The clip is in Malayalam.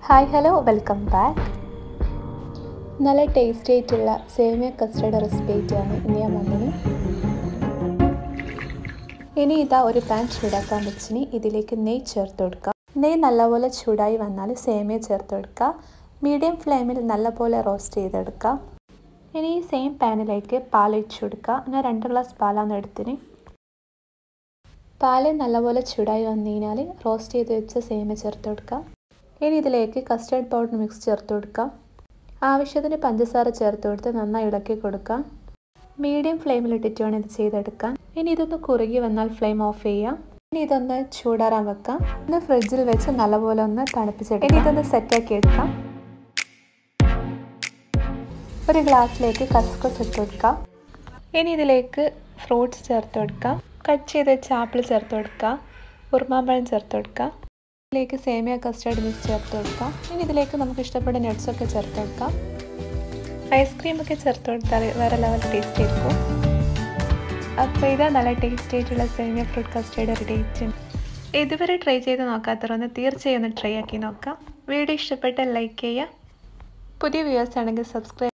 ഹായ് ഹലോ വെൽക്കം ബാക്ക് നല്ല ടേസ്റ്റി ആയിട്ടുള്ള സേമിയ കസ്റ്റർഡ് റെസിപ്പി ആയിട്ടാണ് ഇനി ഞാൻ വന്നത് ഇനി ഇതാ ഒരു പാൻ ചൂടാക്കാൻ വെച്ചിന് ഇതിലേക്ക് നെയ്യ് ചേർത്ത് കൊടുക്കുക നെയ്യ് നല്ലപോലെ ചൂടായി വന്നാൽ സേമിയ ചേർത്ത് കൊടുക്കുക മീഡിയം ഫ്ലെയിമിൽ നല്ലപോലെ റോസ്റ്റ് ചെയ്തെടുക്കുക ഇനി ഈ സെയിം പാനിലേക്ക് പാൽ ഒഴിച്ചു കൊടുക്കുക ഞാൻ രണ്ട് ഗ്ലാസ് പാലാണ് എടുത്തിന് പാല് നല്ലപോലെ ചൂടായി വന്നു കഴിഞ്ഞാൽ റോസ്റ്റ് ചെയ്ത് വെച്ച സേമിയ ചേർത്ത് കൊടുക്കുക ഇനി ഇതിലേക്ക് കസ്റ്റർഡ് പൗഡർ മിക്സ് ചേർത്ത് കൊടുക്കാം ആവശ്യത്തിന് പഞ്ചസാര ചേർത്ത് കൊടുത്ത് നന്നായി ഇളക്കി കൊടുക്കാം മീഡിയം ഫ്ലെയിമിലിട്ടിട്ട് വേണം ഇത് ചെയ്തെടുക്കാൻ ഇനി ഇതൊന്ന് കുറുകി വന്നാൽ ഫ്ലെയിം ഓഫ് ചെയ്യാം ഇനി ഇതൊന്ന് ചൂടാറാൻ വെക്കാം ഒന്ന് ഫ്രിഡ്ജിൽ വെച്ച് നല്ലപോലെ ഒന്ന് തണുപ്പിച്ചെടുക്കാം ഇനി ഇതൊന്ന് സെറ്റാക്കി എടുക്കാം ഒരു ഗ്ലാസ്സിലേക്ക് കസ്കസ് ഇട്ട് കൊടുക്കാം ഇനി ഇതിലേക്ക് ഫ്രൂട്ട്സ് ചേർത്ത് കൊടുക്കാം കട്ട് ചെയ്ത് വെച്ച ആപ്പിൾ ചേർത്ത് കൊടുക്കാം ഉറുമാമ്പഴം ചേർത്ത് കൊടുക്കാം ഇതിലേക്ക് സേമിയ കസ്റ്റർഡ് മിക്സ് ചേർത്ത് കൊടുക്കാം ഇനി ഇതിലേക്ക് നമുക്ക് ഇഷ്ടപ്പെട്ട നട്ട്സൊക്കെ ചേർത്ത് കൊടുക്കാം ഐസ്ക്രീമൊക്കെ ചേർത്ത് കൊടുത്താൽ വേറെ ലെവൽ ടേസ്റ്റ് ആയിരിക്കും അപ്പോൾ ഇതാ നല്ല ടേസ്റ്റ് ആയിട്ടുള്ള സേമിയ ഫ്രൂട്ട് കസ്റ്റേർഡ് റെഡി ആയിട്ടുണ്ട് ഇതുവരെ ട്രൈ ചെയ്ത് നോക്കാത്തവരൊന്ന് തീർച്ചയായും ഒന്ന് ട്രൈ ആക്കി നോക്കാം വീഡിയോ ഇഷ്ടപ്പെട്ടാൽ ലൈക്ക് ചെയ്യുക പുതിയ വ്യൂവേഴ്സ് ആണെങ്കിൽ സബ്സ്ക്രൈബ്